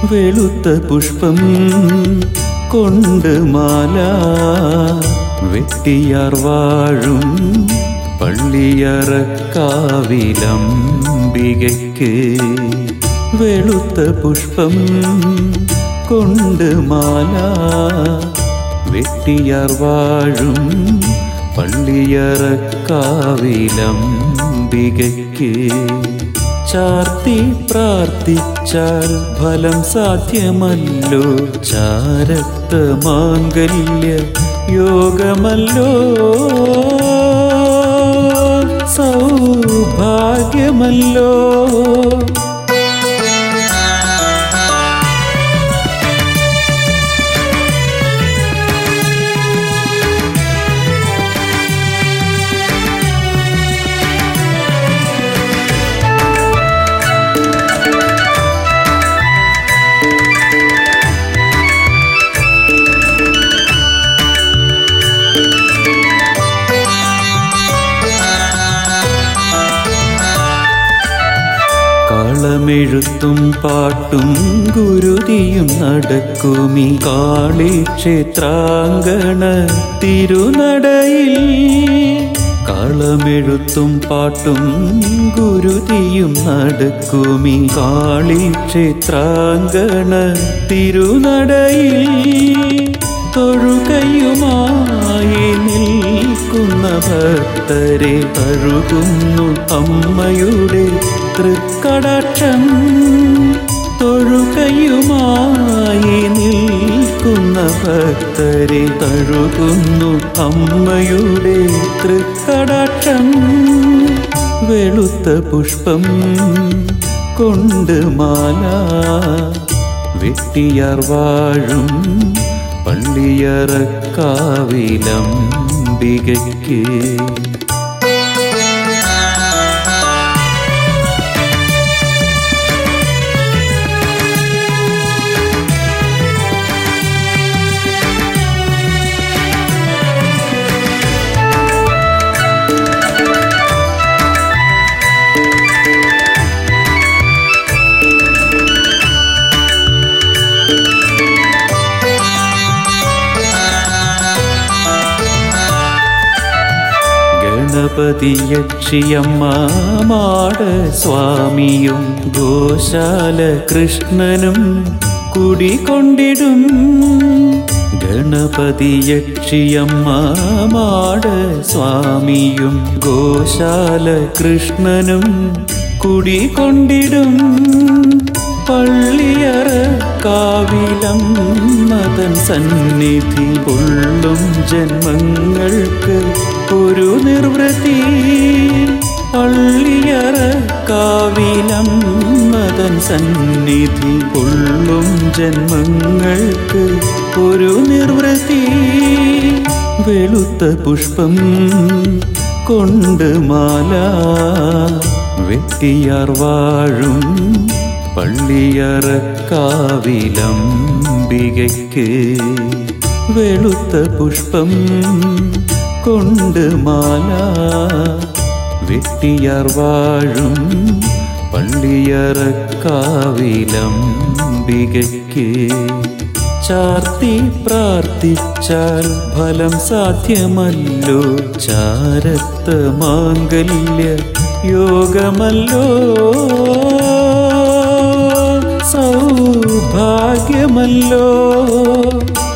വെളുത്ത പുഷ്പം കൊണ്ട് മാല വെട്ടിയാർ വാഴും പള്ളിയറക്കാവിലംബികയ്ക്ക് വെളുത്ത പുഷ്പം കൊണ്ട് മാല വെട്ടിയാർ വാഴും പള്ളിയറക്കാവിലംബികയ്ക്ക് ചാർത്തി പ്രാർത്ഥിച്ചാൽ ഫലം സാധ്യമല്ലോ ചാരത്ത മാംഗല്യ യോഗമല്ലോ സൗഭാഗ്യമല്ലോ കളമെഴുത്തും പാട്ടും ഗുരുതിയും നടക്കുമി കാളി ക്ഷേത്രാങ്കണ തിരുനടയിൽ കളമെഴുത്തും പാട്ടും ഗുരുതിയും നടക്കുമി കാളി ക്ഷേത്രാങ്കണ തിരുനടയിൽ തൊഴുകയുമായി നിൽക്കുന്ന ഭക്തരെ തഴുകുന്നു അമ്മയുടെ തൃക്കടാക്ഷം തൊഴുകയുമായി നിൽക്കുന്ന ഭക്തരെ തഴുകുന്നു അമ്മയുടെ തൃക്കടാക്ഷം വെളുത്ത പുഷ്പം കൊണ്ട് മാല വെട്ടിയാർ വാഴും പള്ളിയറക്കാവിലംബികയ്ക്ക് ഗണപതിയക്ഷിയമ്മ മാട സ്വാമിയും ഗോശാല കൃഷ്ണനും കുടികൊണ്ടിടും ഗണപതിയക്ഷിയമ്മ മാട സ്വാമിയും ഗോശാല കൃഷ്ണനും കുടികൊണ്ടിടും പള്ളിയറ കാവിലം മതൻ സന്നിധി കൊള്ളും ജന്മങ്ങൾക്ക് ഒരു നിർവൃത്തി പള്ളിയറ കാവിലം മതൻ സന്നിധി കൊള്ളും ജന്മങ്ങൾക്ക് ഒരു നിർവൃത്തി വെളുത്ത പുഷ്പം കൊണ്ട് മാല വെട്ടിയാർ വാഴും പള്ളിയറക്കാവിലംബികയ്ക്ക് വെളുത്ത പുഷ്പം കൊണ്ട് മാല വെട്ടിയാർ വാഴും പള്ളിയറക്കാവിലംബികയ്ക്ക് ചാർത്തി പ്രാർത്ഥിച്ചാൽ ഫലം സാധ്യമല്ലോ ചാരത്ത മാംഗല്യ യോഗമല്ലോ സൗഭാഗ്യമല്ലോ